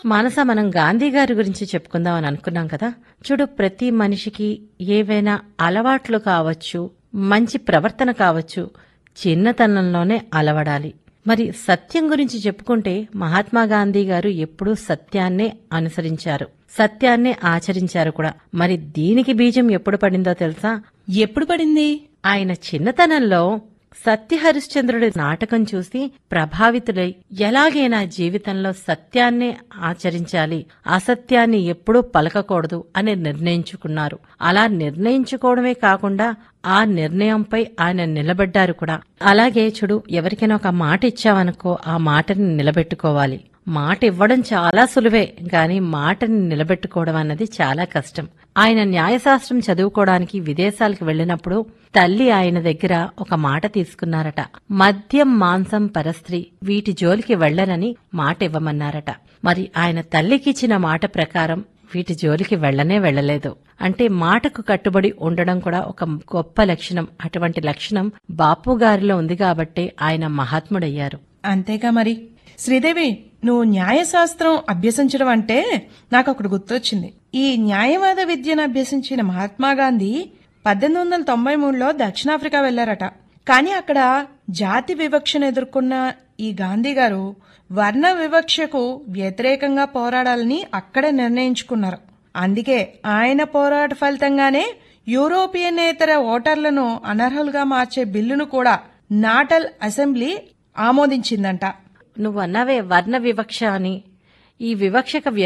మానస మనం గాంధీ గారి గురించి చెప్పుకుందాం అని అనుకున్నాం కదా చూడు ప్రతి మనిషికి ఏవైనా అలవాట్లు కావచ్చు మంచి ప్రవర్తన కావచ్చు చిన్నతనంలోనే అలవడాలి మరి సత్యం గురించి చెప్పుకుంటే మహాత్మా గాంధీ గారు ఎప్పుడూ సత్యాన్నే అనుసరించారు సత్యాన్నే ఆచరించారు కూడా మరి దీనికి బీజం ఎప్పుడు పడిందో తెలుసా ఎప్పుడు పడింది ఆయన చిన్నతనంలో సత్యహరిశ్చంద్రుడి నాటకం చూసి ప్రభావితులై ఎలాగైనా జీవితంలో సత్యాన్నే ఆచరించాలి అసత్యాన్ని ఎప్పుడూ పలకకూడదు అని నిర్ణయించుకున్నారు అలా నిర్ణయించుకోవడమే కాకుండా ఆ నిర్ణయంపై ఆయన నిలబడ్డారు కూడా అలాగే చూడు ఎవరికైనా ఒక మాట ఇచ్చావనుకో ఆ మాటని నిలబెట్టుకోవాలి మాట ఇవ్వడం చాలా సులువే గాని మాటని నిలబెట్టుకోవడం అన్నది చాలా కష్టం ఆయన న్యాయశాస్త్రం చదువుకోవడానికి విదేశాలకు వెళ్ళినప్పుడు తల్లి ఆయన దగ్గర ఒక మాట తీసుకున్నారట మద్యం మాంసం పరస్త్రీ వీటి జోలికి వెళ్లనని మాట ఇవ్వమన్నారట మరి ఆయన తల్లికిచ్చిన మాట ప్రకారం వీటి జోలికి వెళ్లనే వెళ్లలేదు అంటే మాటకు కట్టుబడి ఉండడం కూడా ఒక గొప్ప లక్షణం అటువంటి లక్షణం బాపు గారిలో ఉంది కాబట్టే ఆయన మహాత్ముడయ్యారు అంతేగా మరి శ్రీదేవి నువ్వు న్యాయశాస్త్రం అభ్యసించడం అంటే నాకు ఒకటి గుర్తొచ్చింది ఈ న్యాయవాద విద్యను అభ్యసించిన మహాత్మా గాంధీ పద్దెనిమిది వందల తొంభై మూడులో దక్షిణాఫ్రికా వెళ్లారట కానీ అక్కడ జాతి వివక్షను ఎదుర్కొన్న ఈ గాంధీ గారు వర్ణ వివక్షకు వ్యతిరేకంగా పోరాడాలని అక్కడే నిర్ణయించుకున్నారు అందుకే ఆయన పోరాట ఫలితంగానే యూరోపియనేతర ఓటర్లను అనర్హులుగా మార్చే బిల్లును కూడా నాటల్ అసెంబ్లీ ఆమోదించిందంట నువ్వు అన్నావే వర్ణ వివక్ష అని ఈ వివక్షకు